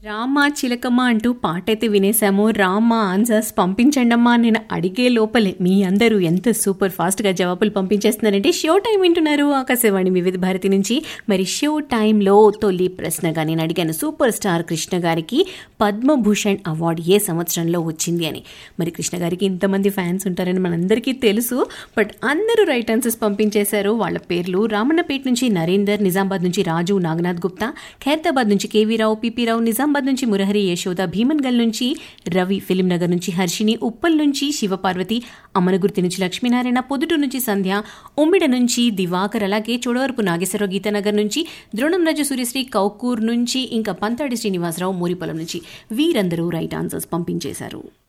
రామ చిలకమ్మ అంటూ పాట అయితే వినేశాము రామ ఆన్సర్స్ పంపించండమ్మా నేను అడిగే లోపలే మీ అందరూ ఎంత సూపర్ ఫాస్ట్గా జవాబులు పంపించేస్తున్నారంటే షో టైం వింటున్నారు ఆకాశవాణి వివిధ భారతి నుంచి మరి షో టైంలో తొలి ప్రశ్నగా నేను అడిగాను సూపర్ స్టార్ కృష్ణ గారికి పద్మభూషణ్ అవార్డు ఏ సంవత్సరంలో వచ్చింది అని మరి కృష్ణ గారికి ఇంతమంది ఫ్యాన్స్ ఉంటారని మనందరికీ తెలుసు బట్ అందరూ రైట్ ఆన్సర్స్ పంపించేశారు వాళ్ళ పేర్లు రామన్నపేట నుంచి నరేందర్ నిజామాబాద్ నుంచి రాజు నాగనాథ్ గుప్తా ఖైరతాబాద్ నుంచి కేవీ రావు పిపి రావు నిజామాబాద్ నుంచి మురహరి యశోద భీమన్గల్ నుంచి రవి ఫిలిం నగర్ నుంచి హర్షిని ఉప్పల్ నుంచి శివపార్వతి అమనగుర్తి నుంచి లక్ష్మీనారాయణ పొదుటూరు నుంచి సంధ్య ఉమ్మిడ నుంచి దివాకర్ అలాగే చోడవరపు నాగేశ్వరరావు గీతానగర్ నుంచి ద్రోణం రాజు సూర్యశ్రీ కౌకూర్ నుంచి ఇంకా పంతాడి శ్రీనివాసరావు మోరిపొలం నుంచి వీరందరూ రైట్ ఆన్సర్స్ పంపించేశారు